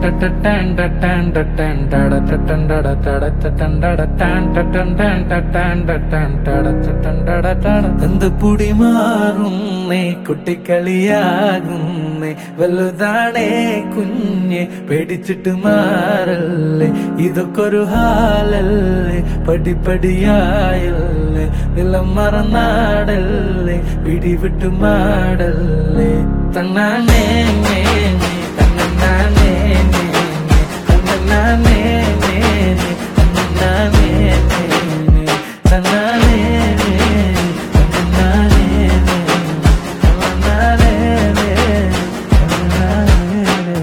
എന്ത് പുടി മാറുന്നേ കുട്ടിക്കളിയാകുന്നേ വലുതാണേ കുഞ്ഞെ പേടിച്ചിട്ട് മാറല്ലേ ഇതൊക്കെ ഒരു ഹാലല്ലേ പടിപ്പടിയായല്ലേ നിലം മറന്നാടല്ലേ പിടിവിട്ട് മാടല്ലേ തന്നാനേ നേ, നേ, തന്നനാനേ, നേ, നേ, തന്നനാനേ, നേ, നേ, തന്നനാനേ, നേ, നേ, തന്നാനേ, നേ, തന്നനാനേ, നേ, തന്നനാനേ, നേ, തന്നനാനേ, നേ.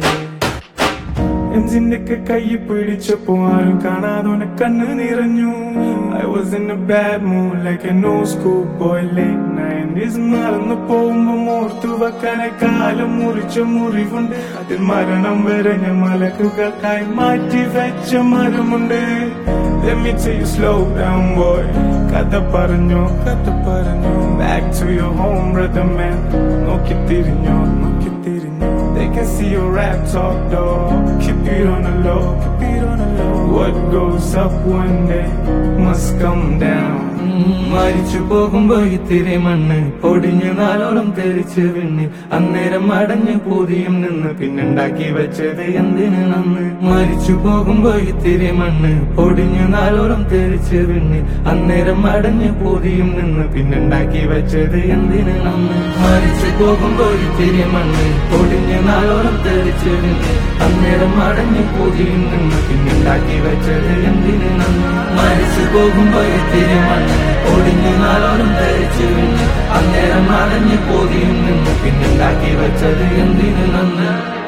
എംജിന്റെ കൈ പിടിച്ചപ്പോ ആരും കാണാതെ കണ്ണ് നിറഞ്ഞു I was in a bad mood like an old school boy late nineties മറന്നു പോകുമ്പോ ഓർത്തു വെക്കാനെ കാലം മുറിച്ച മുറിവുണ്ട് അതിൽ മരണം വരെ ഞാൻ മലക്കുകൾക്കായി മാറ്റി വെച്ച മരമുണ്ട് Let me tell you slow down boy കഥ പറഞ്ഞോ കഥ പറഞ്ഞോ Back to your home brother man നോക്കി തിരിഞ്ഞോ നോക്കി തിരിഞ്ഞോ They can see your rap talk dog Keep it on the low Keep it on the low What goes up one day must come down മരിച്ചു പോകുമ്പോ ഇത്തിരി മണ്ണ് പൊടിഞ്ഞ് നാലോളം തെറിച്ച് വിണ്ണ് അന്നേരം അടഞ്ഞ് പൂതിയും നിന്ന് പിന്നുണ്ടാക്കി വെച്ചത് എന്തിന് നന്ന് മരിച്ചു പോകുമ്പോ ഇത്തിരി മണ്ണ് പൊടിഞ്ഞ് നാലോളം തെറിച്ച് വിണ്ണ് അന്നേരം അടഞ്ഞ് പൂതിയും നിന്ന് പിന്നുണ്ടാക്കി വെച്ചത് എന്തിന് നന്ന് മരിച്ചു പോകുമ്പോ ഇത്തിരി മണ്ണ് പൊടിഞ്ഞ് നാലോളം തെറിച്ച് വിണ്ണ് അന്നേരം അടഞ്ഞ് പൂതിയും നിന്ന് പിന്നുണ്ടാക്കി വെച്ചത് എന്തിന് നന്ന് മരിച്ചു പോകുമ്പോ ഇത്തിരി മണ്ണ് ഒടിഞ്ഞു നാലോളം ധരിച്ചു വീണ് അന്നേരം അടഞ്ഞു പോതിയും നിന്ന് പിന്നുണ്ടാക്കി വെച്ചത് എന്തിനു നന്ന്